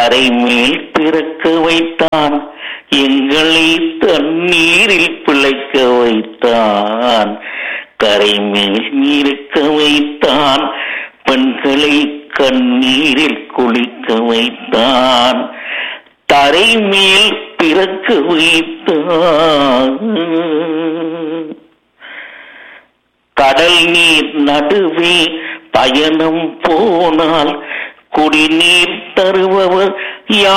தரை மேல் பிறக்க வைத்தான் எங்களை தண்ணீரில் பிழைக்க வைத்தான் கரை மேல் இருக்க வைத்தான் பெண்களை கண்ணீரில் குளிக்க வைத்தான் தரை மேல் பிறக்க வைத்தான் கடல் நீர் நடுவே பயணம் போனால் குடிநீர் தருபவர் யார்